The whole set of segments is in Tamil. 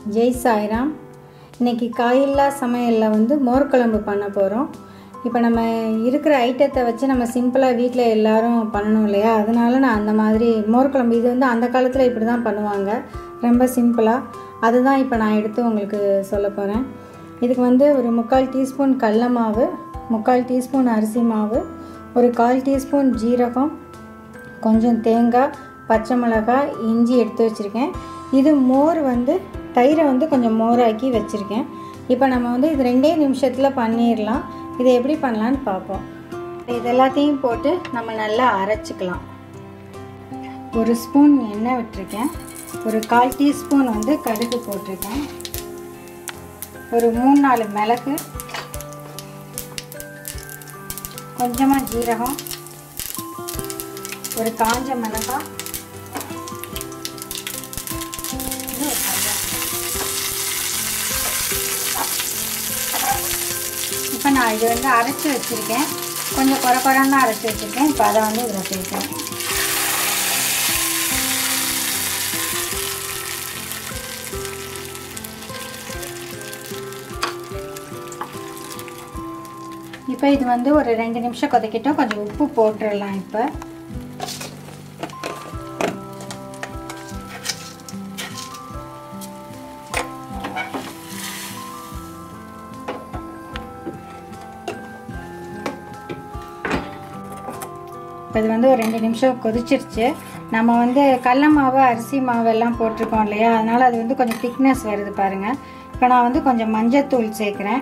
ஜெய் சாய்ராம் இன்றைக்கி காயில்லா சமையலில் வந்து மோர் குழம்பு பண்ண போகிறோம் இப்போ நம்ம இருக்கிற ஐட்டத்தை வச்சு நம்ம சிம்பிளாக வீட்டில் எல்லாரும் பண்ணணும் இல்லையா அதனால நான் அந்த மாதிரி மோர் குழம்பு இது வந்து அந்த காலத்தில் இப்படி தான் பண்ணுவாங்க ரொம்ப சிம்பிளாக அதுதான் இப்போ நான் எடுத்து உங்களுக்கு சொல்ல போகிறேன் இதுக்கு வந்து ஒரு முக்கால் டீஸ்பூன் கடல மாவு முக்கால் டீஸ்பூன் அரிசி மாவு ஒரு கால் டீஸ்பூன் ஜீரகம் கொஞ்சம் தேங்காய் பச்சை மிளகாய் இஞ்சி எடுத்து வச்சுருக்கேன் இது மோர் வந்து தயிரை வந்து கொஞ்சம் மோராக்கி வச்சுருக்கேன் இப்போ நம்ம வந்து இது ரெண்டே நிமிஷத்தில் பண்ணிடலாம் இதை எப்படி பண்ணலான்னு பார்ப்போம் இது எல்லாத்தையும் போட்டு நம்ம நல்லா அரைச்சிக்கலாம் ஒரு ஸ்பூன் எண்ணெய் விட்டுருக்கேன் ஒரு கால் டீஸ்பூன் வந்து கடுகு போட்டிருக்கேன் ஒரு மூணு நாலு மிளகு கொஞ்சமாக ஜீரகம் ஒரு காஞ்ச மிளகாய் இப்போ நான் இது வந்து அரைச்சி வச்சுருக்கேன் கொஞ்சம் குறை குறைன்னு தான் அரைச்சி வச்சுருக்கேன் இப்போ அதை வந்து இதில் சேர்க்கேன் இப்போ இது வந்து ஒரு ரெண்டு நிமிஷம் கொதிக்கிட்டோம் கொஞ்சம் உப்பு போட்டுடலாம் இப்போ இப்போ இது வந்து ஒரு ரெண்டு நிமிஷம் கொதிச்சிருச்சு நம்ம வந்து கடல மாவு அரிசி மாவு எல்லாம் போட்டிருக்கோம் இல்லையா அதனால் அது வந்து கொஞ்சம் திக்னஸ் வருது பாருங்கள் இப்போ நான் வந்து கொஞ்சம் மஞ்சத்தூள் சேர்க்குறேன்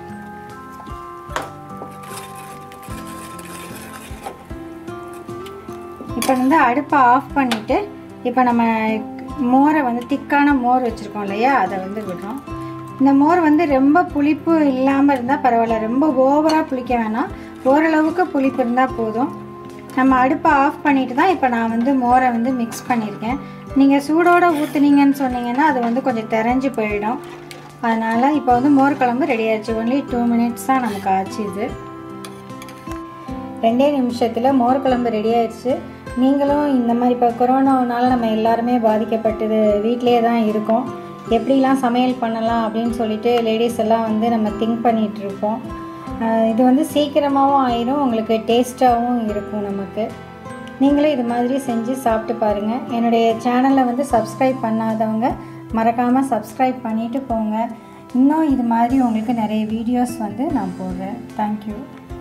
இப்போ வந்து அடுப்பை ஆஃப் பண்ணிவிட்டு இப்போ நம்ம மோரை வந்து திக்கான மோர் வச்சுருக்கோம் இல்லையா அதை வந்து விடுறோம் இந்த மோர் வந்து ரொம்ப புளிப்பு இல்லாமல் இருந்தால் பரவாயில்ல ரொம்ப ஓவராக புளிக்க வேணாம் ஓரளவுக்கு புளிப்பு இருந்தால் போதும் நம்ம அடுப்பை ஆஃப் பண்ணிட்டு தான் இப்போ நான் வந்து மோரை வந்து மிக்ஸ் பண்ணியிருக்கேன் நீங்கள் சூடோடு ஊற்றுனீங்கன்னு சொன்னீங்கன்னா அது வந்து கொஞ்சம் தெரிஞ்சு போயிடும் அதனால் இப்போ வந்து மோர் குழம்பு ரெடி ஆயிடுச்சு ஒன்லி டூ மினிட்ஸ் தான் நமக்கு ஆச்சு இது ரெண்டே நிமிஷத்தில் மோர் குழம்பு ரெடி ஆயிடுச்சு நீங்களும் இந்த மாதிரி இப்போ கொரோனானால நம்ம எல்லாருமே பாதிக்கப்பட்டது வீட்டிலே தான் இருக்கோம் எப்படிலாம் சமையல் பண்ணலாம் அப்படின்னு சொல்லிட்டு லேடிஸ் எல்லாம் வந்து நம்ம திங்க் பண்ணிகிட்டு இருப்போம் இது வந்து சீக்கிரமாகவும் ஆயிரும் உங்களுக்கு டேஸ்ட்டாகவும் இருக்கும் நமக்கு நீங்களும் இது மாதிரி செஞ்சு சாப்பிட்டு பாருங்கள் என்னுடைய சேனலை வந்து சப்ஸ்கிரைப் பண்ணாதவங்க மறக்காமல் சப்ஸ்கிரைப் பண்ணிவிட்டு போங்க இன்னும் இது மாதிரி உங்களுக்கு நிறைய வீடியோஸ் வந்து நான் போடுறேன் தேங்க்யூ